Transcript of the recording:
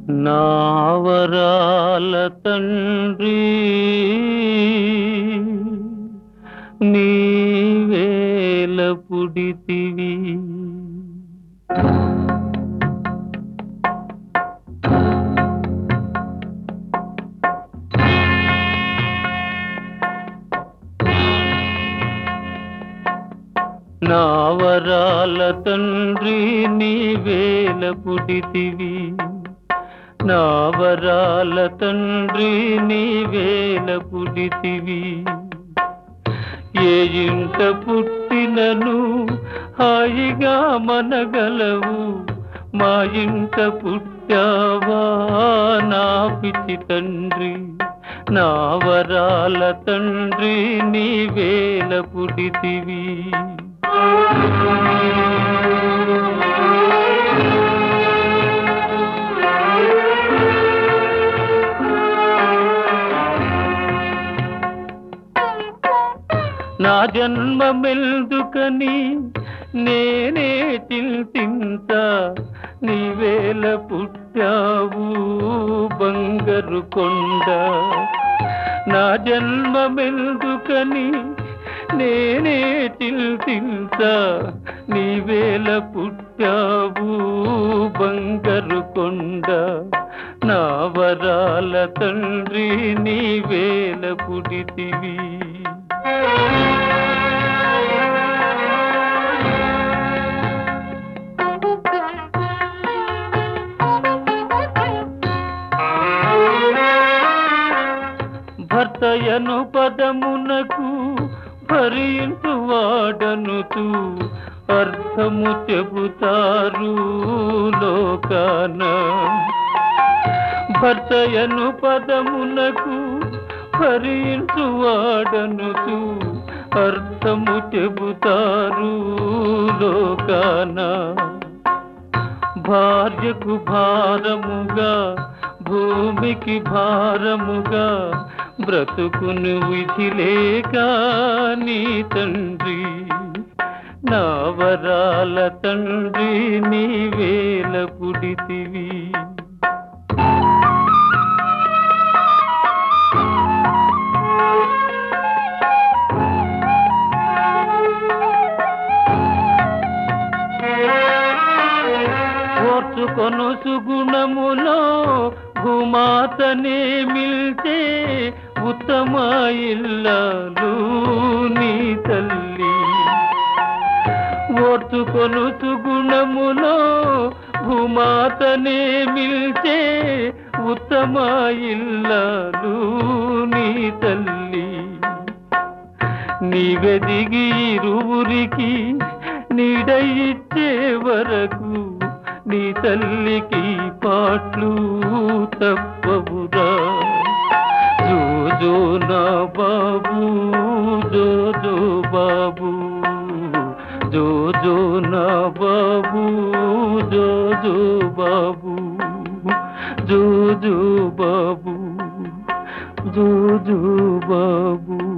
నావరాల తండ్రి నీవేల పుడితివి నావరాల తండ్రి నీవేల పుడితివి నావరాల తండ్రి నీవేల పుడితివి ఏ ఇంట పుట్టినను హాయిగా మనగలవు మా ఇంట పుట్టావా నా పిచ్చి తండ్రి నా వరాల తండ్రి నీవేల పుడితివి నా జన్మమెల్దుకని నేనే చింతింత నీవేల పుట్టావు బంగారు కొండ నా జన్మమెల్దుకని నేనే చింతింత నీవేల పుట్టావు బంగారు కొండ నా వరాల తండ్రి నీవేల పుడితివి భర్తయను పదమునకు భరించు వాడనుతూ అర్థము చెబుతారు లోకాన భర్తయను పదమునకు భరించు వాడనుతూ అర్థము చెబుతారు లోకాన భార్యకు భారముగా భూమికి భారముగా బ్రతుకును విధిలేక నీ తండ్రి నా వరాల తండ్రి నీ వేల పుడితివి ఓర్చుకొను సుగుణములో భూమాతనే మిల్చే ఉత్తమ ఇల్లాలు నీ తల్లి ఓర్చుకొను సుగుణములో భూమాతనే మిల్చే ఉత్తమ ఇల్లాలు నీ తల్లి నీవెదిగి ఇరువురికి నీడ ఇచ్చే వరకు నీ తల్లికి పాట్లు తప్పవురా జోజో నా బాబు జోజో బాబు జోజో నా బాబు జోజో బాబు జోజో బాబు జోజో బాబు